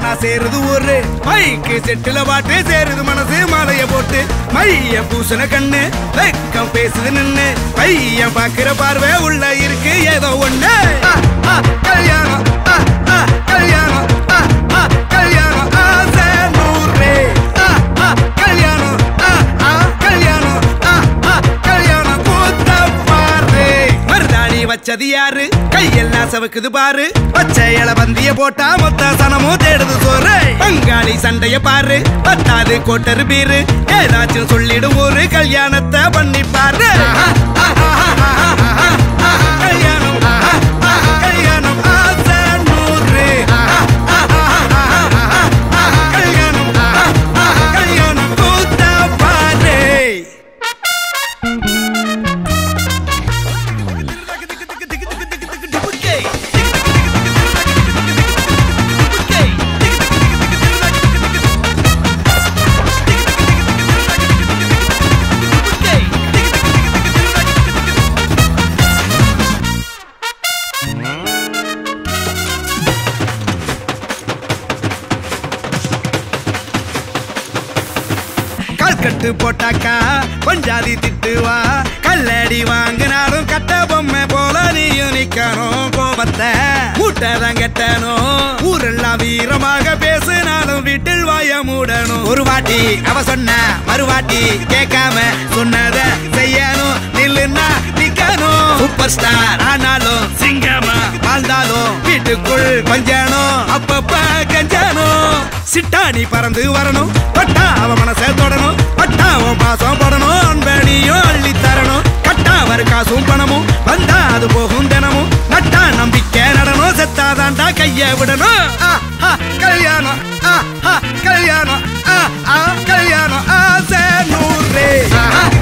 ஒன்னா சேருது ஊரு மைக்கு செட்டுல பாட்டு சேருது மனசு மாலைய போட்டு மைய பூசன கண்ணு வெக்கம் பேசுது நின்னு பையன் பாக்குற பார்வை உள்ள இருக்கு ஏதோ ஒண்ணு ஆ, ஆ, கல்யாணம் ஆ, ஆ, கல்யாணம் ஆ, ஆ, கல்யாணம் ஆசை நூறு ஆ, ஆ, கல்யாணம் ஆ, ஆ, கல்யாணம் ஆ, ஆ, கல்யாணம் கூத்த பாரு மருதாணி வச்சது யாரு கையெல்லாம் சவுக்குது பாரு பச்சை இல பந்திய போட்டா மொத்த சனமும் தேடுது சோறு பங்காளி சண்டைய பாரு பத்தாது கோட்டரு பீரு ஏதாச்சும் சொல்லிடும் ஒரு கல்யாணத்தை பண்ணி பாரு கல்யாணம் கல்யாணம் ஆசை நூறு கல்யாணம் கல்யாணம் கூத்த பாரு கல்கட்டு போட்டாக்கா பஞ்சாதி திட்டுவா கல்லடி வாங்கினாலும் கட்ட பொம்மை போல நீயும் நிக்கணும் கோபத்தை மூட்டதான் கெட்டணும் ஊரெல்லாம் வீரமாக பேசினாலும் வீட்டில் வாய மூடணும் ஒரு வாட்டி அவ சொன்ன மறுவாட்டி கேட்காம சொன்னத செய்யணும் நில்லுன்னா நிக்கணும் சூப்பர் ஸ்டார் ஆனாலும் சிங்கமா வாழ்ந்தாலும் வீட்டுக்குள் கொஞ்சணும் அப்பப்ப கஞ்சணும் சிட்டாணி பறந்து வரணும் பட்டா அவ மனசை தொடணும் பட்டா அவன் பாசம் படணும் அன்பனியும் அள்ளி தரணும் கட்டா வரு காசும் பணமும் வந்தா அது போகும் தினமும் நட்டா நம்பிக்கை நடணும் செத்தாதான்டா கைய விடணும் ஆ, ஆ, கல்யாணம் ஆ, ஆ, கல்யாணம் ஆ, ஆ, கல்யாணம் ஆசை நூறு ஆ,